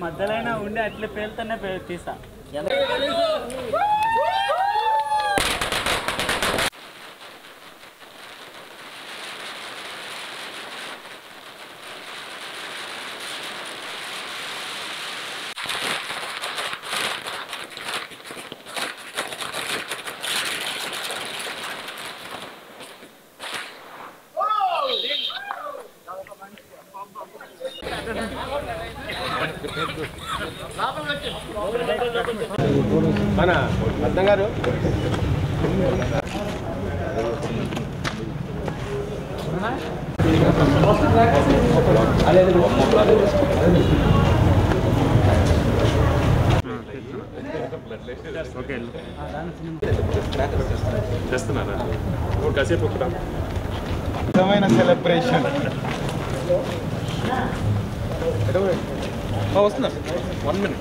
మధ్యలో ఉండి అట్లే పేలుతూనే పే- తీసా మన రత్నం గారు చేస్తున్నారా కాసేపు ఒక నిజమైన సెలబ్రేషన్ వస్తున్నా వన్ మినిట్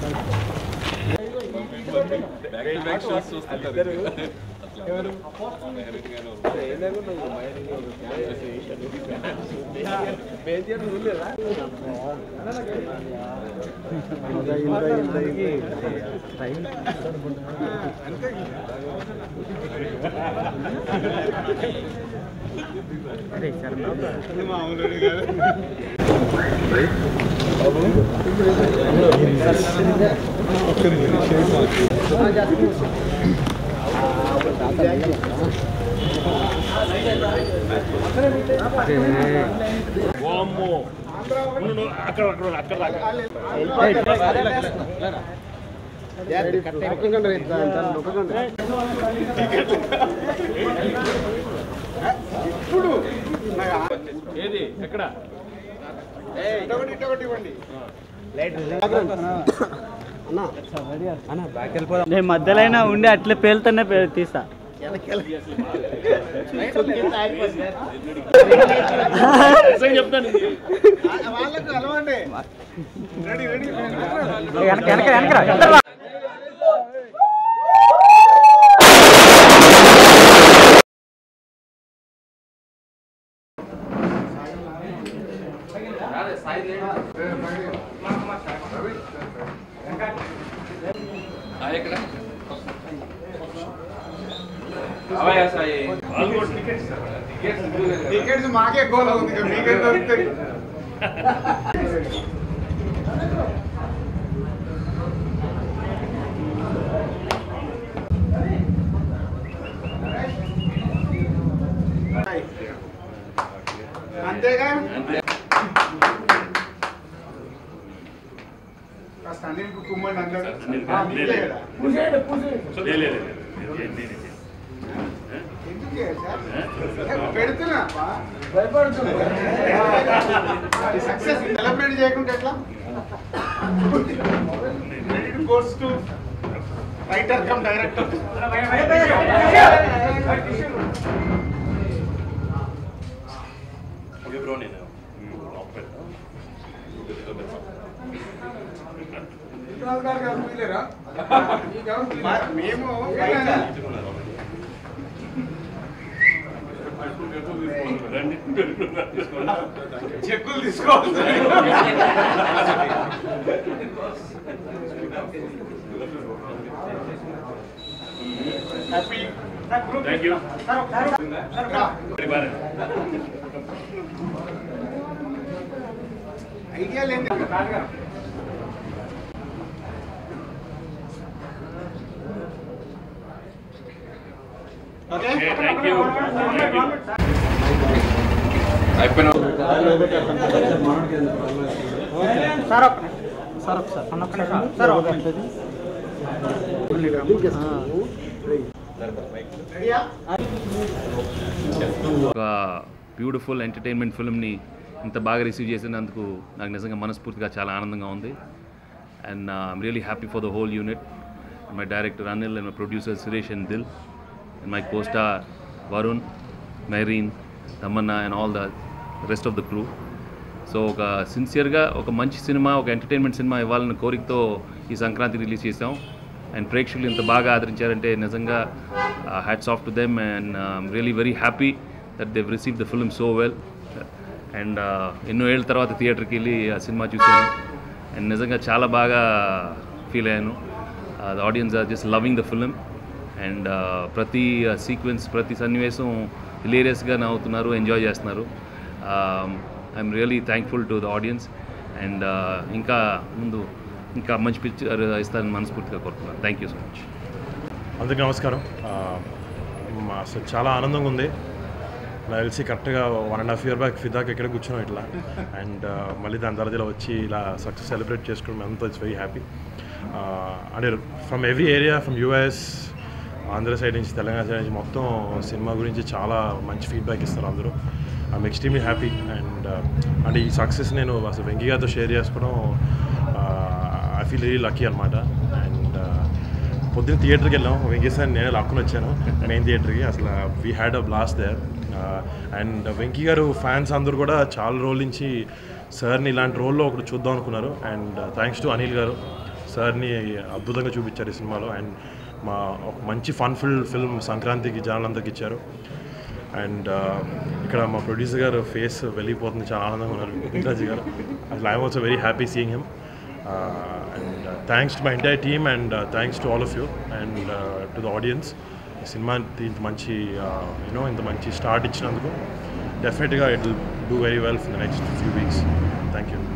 వామ్మో ఉండు, ఉండు, అక్కడ అక్కడ అక్కడ దాకా. ఏది ఎక్కడ నేను మధ్యలో ఉండి అట్లే పేలుతూనే పే- తీసా నిజంగా చెప్తాను వాళ్ళకు అలవాటే రెడీ రెడీ టికెట్స్ మాకే గోల్ అవుతుంది ఇక మీకే దొరుకుతాయి అంతేగా కాస్త అనిల్కు కుమ్మండి అందరూ అనిల్కు, ఆ, లే, మీకే లే. కదా. లే, లే, లే, లే. నేను- నేను- నేను. ఎందుకు సార్? పెడుతున్నా భయపడుతున్నా సక్సెస్ సెలబ్రేట్ చేయకుంటే ఎట్లా course to writer come director okay bro నేను ఆఫ్ పెడతా. మేము బయట రండి. చెక్కులు తీసుకోవాలి happy thank you very bye idea లేదు okay okay thank you thank you రెడీయా ఒక బ్యూటిఫుల్ ఎంటర్టైన్మెంట్ ఫిల్మ్ని ఇంత బాగా రిసీవ్ చేసినందుకు నాకు నిజంగా మనస్ఫూర్తిగా చాలా ఆనందంగా ఉంది and I'm really happy for the whole unit my director Anil and my producer Suresh and Dil and my co-star Varun మైరీన్ Tamannaah and all the rest of the crew so ఒక సిన్సియర్గా ఒక మంచి సినిమా ఒక ఎంటర్టైన్మెంట్ సినిమా ఇవ్వాలన్న కోరికతో ఈ సంక్రాంతి రిలీజ్ చేసాం అండ్ ప్రేక్షకులు ఇంత బాగా ఆదరించారంటే నిజంగా hats off to them and really very happy that they've receive the film so well and ఎన్నో ఏళ్ళ తర్వాత థియేటర్కి వెళ్ళి ఆ సినిమా చూశాను అండ్ నిజంగా చాలా బాగా ఫీల్ అయ్యాను the audience are just loving the film and ప్రతి సీక్వెన్స్ ప్రతి సన్నివేశం హిలేరియస్గా నవ్వుతున్నారు ఎంజాయ్ చేస్తున్నారు I'm really thankful to the audience and ఇంకా ముందు ఇంకా మంచి పిక్చర్ ఇస్తారని మనస్ఫూర్తిగా కోరుతున్నాను థ్యాంక్ యూ సో మచ్ అందరికీ నమస్కారం ఆ, మా- అసలు చాలా ఆనందంగా ఉంది నాకు తెలిసి కరెక్ట్గా one and half year back ఫిదాకి ఎక్కడ కూర్చున్నాం ఇట్లా అండ్ మళ్ళీ దాని తర్వాత ఇలా వచ్చి ఇలా సక్సెస్ సెలబ్రేట్ చేసుకోవడం అంతా ఇట్స్ వెరీ హ్యాపీ అంటే from every area from US Andhra side నుంచి తెలంగాణ సైడ్ నుంచి మొత్తం సినిమా గురించి చాలా మంచి ఫీడ్బ్యాక్ ఇస్తారు అందరూ ఐఎమ్ ఎక్స్ట్రీమ్లీ హ్యాపీ అండ్ అంటే ఈ సక్సెస్ నేను అసలు వెంకీ గారితో షేర్ చేసుకోవడం ఐ ఫీల్ వెరీ లక్కీ అనమాట అండ్ పొద్దున్న థియేటర్కి వెళ్ళాం వెంకీ నేనే లాక్కుని వచ్చాను మెయిన్ థియేటర్కి అసలు we had a blast there and Venky గారు ఫ్యాన్స్ అందరూ కూడా చాలా రోజుల నుంచి సార్ని ఇలాంటి రోల్లో ఒకటి చూద్దాం అనుకున్నారు అండ్ థ్యాంక్స్ టు అనిల్ గారు సార్ని అద్భుతంగా చూపించారు ఈ సినిమాలో అండ్ మా ఒక మంచి ఫన్ ఫిల్ ఫిల్మ్ సంక్రాంతికి జనాలందరికి ఇచ్చారు అండ్ ఇక్కడ మా ప్రొడ్యూసర్ గారు ఫేస్ వెళ్ళిపోతుంది చాలా ఆనందంగా ఉన్నారు వింటరాజ్ గారు అసలు I'm also very happy seeing him and thanks to my entire team and thanks to all of you and to the audience ఈ సినిమా ఇంత మంచి యూనో ఇంత మంచి స్టార్ట్ ఇచ్చినందుకు డెఫినెట్గా it will do very well for the next few weeks thank you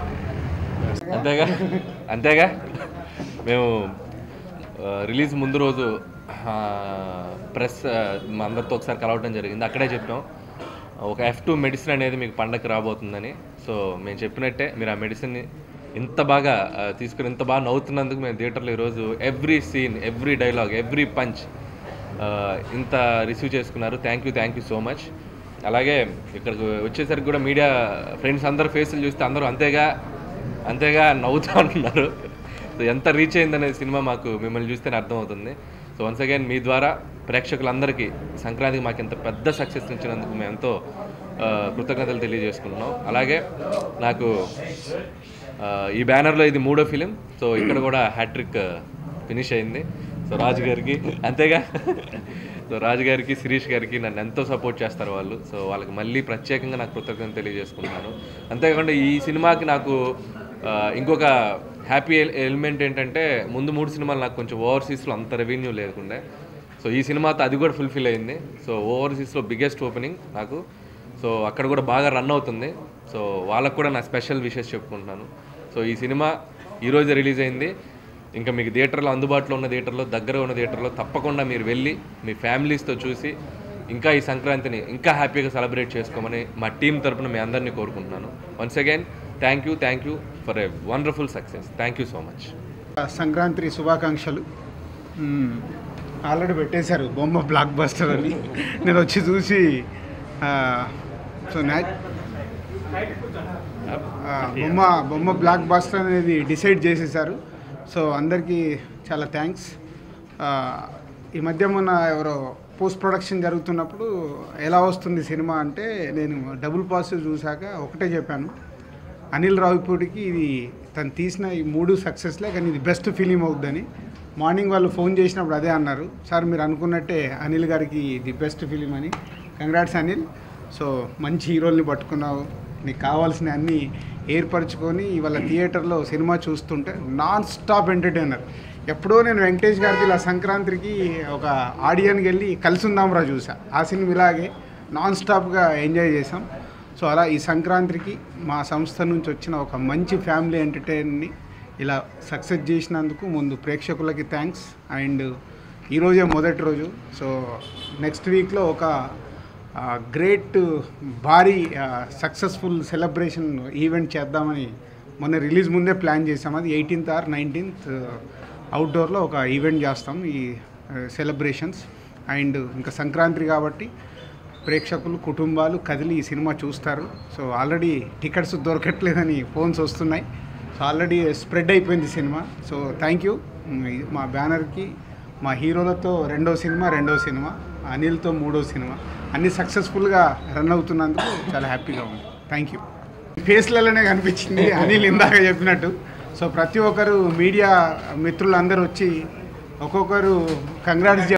అంతేగా అంతేగా మేము ఆ, రిలీజ్ ముందు రోజు ఆ, ప్రెస్ ఆ, మా అందరితో ఒకసారి కలవడం జరిగింది అక్కడే చెప్పాం ఒక ఎఫ్ టూ మెడిసిన్ అనేది మీకు పండగకి రాబోతుందని సో మేము చెప్పినట్టే మీరు ఆ మెడిసిన్ని ఇంత బాగా ఆ, తీసుకుని ఇంత బాగా నవ్వుతున్నందుకు మేము థియేటర్లో ఈరోజు every scene every dialogue every punch ఇంత రిసీవ్ చేసుకున్నారు thank you thank you so much అలాగే ఇక్కడికి వచ్చేసరికి కూడా మీడియా ఫ్రెండ్స్ అందరు ఫేసులు చూస్తే అందరూ అంతేగా అంతేగా నవ్వుతూ ఉంటున్నారు సో ఎంత రీచ్ అయిందనేది సినిమా మాకు మిమ్మల్ని చూస్తేనే అర్థమవుతుంది సో వన్స్ అగైన్ మీ ద్వారా ప్రేక్షకులందరికీ సంక్రాంతికి మాకు ఇంత పెద్ద సక్సెస్ ఇచ్చినందుకు మేము ఎంతో ఆ, కృతజ్ఞతలు తెలియజేసుకుంటున్నాం అలాగే నాకు ఆ, ఈ బ్యానర్లో ఇది మూడో ఫిలిం సో ఇక్కడ కూడా హ్యాట్రిక్ ఫినిష్ అయింది సో రాజు గారికి అంతేగా సో రాజు గారికి శిరీష్ గారికి నన్ను ఎంతో సపోర్ట్ చేస్తారు వాళ్ళు సో వాళ్ళకి మళ్ళీ ప్రత్యేకంగా నాకు కృతజ్ఞత తెలియజేసుకుంటున్నాను అంతేకాకుండా ఈ సినిమాకి నాకు ఆ, ఇంకొక హ్యాపీ ఎలిమెంట్ ఏంటంటే ముందు మూడు సినిమాలు నాకు కొంచెం ఓవర్సీస్లో అంత రెవెన్యూ లేకుండే సో ఈ సినిమాతో అది కూడా ఫుల్ఫిల్ అయింది సో ఓవర్సీస్లో బిగ్గెస్ట్ ఓపెనింగ్ నాకు సో అక్కడ కూడా బాగా రన్ అవుతుంది సో వాళ్ళకు కూడా నా స్పెషల్ విషెస్ చెప్పుకుంటున్నాను సో ఈ సినిమా ఈరోజు రిలీజ్ అయింది ఇంకా మీకు థియేటర్లో అందుబాటులో ఉన్న థియేటర్లో దగ్గర ఉన్న థియేటర్లో తప్పకుండా మీరు వెళ్ళి మీ ఫ్యామిలీస్తో చూసి ఇంకా ఈ సంక్రాంతిని ఇంకా హ్యాపీగా సెలబ్రేట్ చేసుకోమని మా టీం తరపున మీ అందరినీ కోరుకుంటున్నాను once again thank you thank you for a wonderful success thank you so much Sankranti శుభాకాంక్షలు మ్మ్. ఆల్రెడీ పెట్టేశారు బొమ్మ బ్లాక్ బస్టర్ అని నేను వచ్చి చూసి ఆ, సో నా ఆ, బొమ్మ బొమ్మ బ్లాక్ బస్టర్ అనేది డిసైడ్ చేసేసారు సో అందరికీ చాలా థ్యాంక్స్ ఈ మధ్య మొన్న ఎవరో పోస్ట్ ప్రొడక్షన్ జరుగుతున్నప్పుడు ఎలా వస్తుంది సినిమా అంటే నేను డబుల్ పాజిటివ్ చూశాక ఒకటే చెప్పాను అనిల్ రావిపూడికి ఇది తను తీసిన ఈ మూడు సక్సెస్లే కానీ ఇది బెస్ట్ ఫిలిం అవుద్దని మార్నింగ్ వాళ్ళు ఫోన్ చేసినప్పుడు అదే అన్నారు సార్ మీరు అనుకున్నట్టే అనిల్ గారికి ఇది బెస్ట్ ఫిలిం అని కంగ్రాట్స్ అనిల్ సో మంచి హీరోల్ని పట్టుకున్నావు నీకు కావాల్సిన అన్నీ ఏర్పరచుకొని ఇవాళ థియేటర్లో సినిమా చూస్తుంటే నాన్ స్టాప్ ఎంటర్టైనర్ ఎప్పుడో నేను వెంకటేష్ గారికి ఇలా సంక్రాంతికి ఒక ఆడియన్కి వెళ్ళి కలిసి ఉందాంరా చూసా ఆ సినిమా ఇలాగే నాన్ స్టాప్గా ఎంజాయ్ చేసాం సో అలా ఈ సంక్రాంతికి మా సంస్థ నుంచి వచ్చిన ఒక మంచి ఫ్యామిలీ ఎంటర్టైన్ని ఇలా సక్సెస్ చేసినందుకు ముందు ప్రేక్షకులకి థ్యాంక్స్ అండ్ ఈరోజే మొదటి రోజు సో నెక్స్ట్ వీక్లో ఒక గ్రేట్ భారీ సక్సెస్ఫుల్ సెలబ్రేషన్ ఈవెంట్ చేద్దామని మొన్న రిలీజ్ ముందే ప్లాన్ చేసాం అది ఎయిటీన్త్ ఆర్ నైన్టీన్త్ అవుట్డోర్లో ఒక ఈవెంట్ చేస్తాం ఈ సెలబ్రేషన్స్ అండ్ ఇంకా సంక్రాంతి కాబట్టి ప్రేక్షకులు కుటుంబాలు కదిలి ఈ సినిమా చూస్తారు సో ఆల్రెడీ టికెట్స్ దొరకట్లేదని ఫోన్స్ వస్తున్నాయి సో ఆల్రెడీ స్ప్రెడ్ అయిపోయింది సినిమా సో థ్యాంక్ యూ మా బ్యానర్కి మా హీరోలతో రెండో సినిమా రెండో సినిమా అనిల్తో మూడో సినిమా అన్ని సక్సెస్ఫుల్గా రన్ అవుతున్నందుకు చాలా హ్యాపీగా ఉంది థ్యాంక్ యూ ఫేస్లలోనే కనిపించింది అనిల్ ఇందాక చెప్పినట్టు సో ప్రతి ఒక్కరు మీడియా మిత్రులందరూ వచ్చి ఒక్కొక్కరు కంగ్రాట్స్